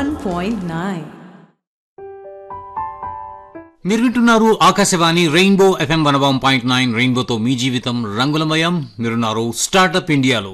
101.9 మీరు వింటున్నారు Akashvani rainbow FM one one point nine రెయిన్బోతో మీ జీవితం రంగులమయం మీరున్నారు స్టార్టప్ ఇండియాలో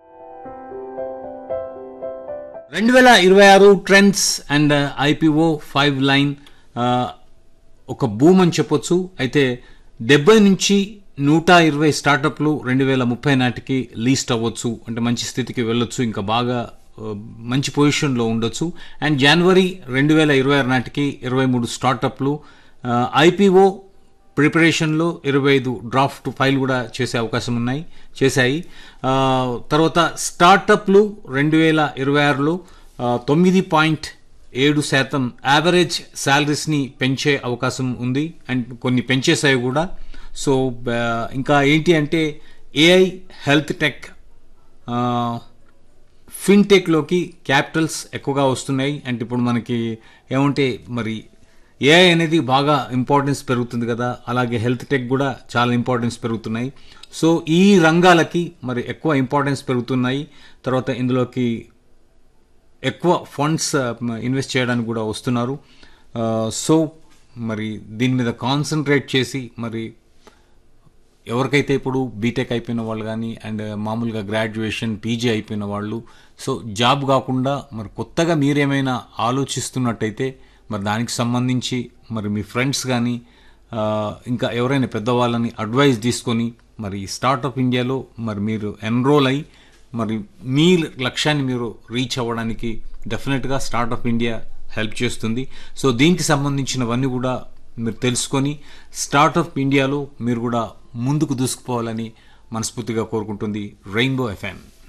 రెండు వేల ఇరవై ఆరు trends and IPO pipeline ఒక బూమ్ అని చెప్పొచ్చు అయితే డెబ్బై నుంచి నూట ఇరవై స్టార్టప్లు రెండు వేల ముప్పై నాటికి లీస్ట్ అవ్వచ్చు అంటే మంచి స్థితికి వెళ్ళొచ్చు ఇంకా బాగా ఆ, మంచి పొజిషన్లో ఉండొచ్చు అండ్ జనవరి రెండు వేల ఇరవై ఆరు నాటికి ఇరవై మూడు స్టార్టప్లు ఐపీఓ ప్రిపరేషన్లో ఇరవై ఐదు డ్రాఫ్ట్ ఫైల్ కూడా చేసే అవకాశం ఉన్నాయి చేశాయి ఆ, తర్వాత స్టార్టప్లు రెండు వేల ఇరవై ఆరులో ఆ, తొమ్మిది పాయింట్ ఏడు శాతం యావరేజ్ శాలరీస్ని పెంచే అవకాశం ఉంది అండ్ కొన్ని పెంచేసాయి కూడా సో బ- ఇంకా ఏంటి అంటే ఏఐ హెల్త్ టెక్ ఫిన్టెక్లోకి క్యాపిటల్స్ ఎక్కువగా వస్తున్నాయి అంటే ఇప్పుడు మనకి ఏమంటే మరి ఏఐ అనేది బాగా ఇంపార్టెన్స్ పెరుగుతుంది కదా అలాగే హెల్త్ టెక్ కూడా చాలా ఇంపార్టెన్స్ పెరుగుతున్నాయి సో ఈ రంగాలకి మరి ఎక్కువ ఇంపార్టెన్స్ పెరుగుతున్నాయి తర్వాత ఇందులోకి ఎక్కువ ఫండ్స్ ఇన్వెస్ట్ చేయడానికి కూడా వస్తున్నారు ఆ, సో మరి దీని మీద కాన్సన్ట్రేట్ చేసి మరి ఎవరికైతే ఇప్పుడు బీటెక్ అయిపోయిన వాళ్ళు కానీ అండ్ మామూలుగా గ్రాడ్యుయేషన్ పీజీ అయిపోయిన వాళ్ళు సో జాబ్ కాకుండా మరి కొత్తగా మీరేమైనా ఆలోచిస్తున్నట్టయితే మరి దానికి సంబంధించి మరి మీ ఫ్రెండ్స్ కానీ ఆ, ఇంకా ఎవరైనా పెద్దవాళ్ళని అడ్వైస్ తీసుకొని మరి స్టార్టప్ ఇండియాలో మరి మీరు ఎన్రోల్ అయ్యి మరి మీ లక్ష్యాన్ని మీరు రీచ్ అవ్వడానికి డెఫినెట్గా స్టార్టప్ ఇండియా హెల్ప్ చేస్తుంది సో దీనికి సంబంధించినవన్నీ కూడా మీరు తెలుసుకొని స్టార్టప్ ఇండియాలో మీరు కూడా ముందుకు దూసుకుపోవాలని మనస్ఫూర్తిగా కోరుకుంటుంది రెయిన్బో ఎఫ్ఎం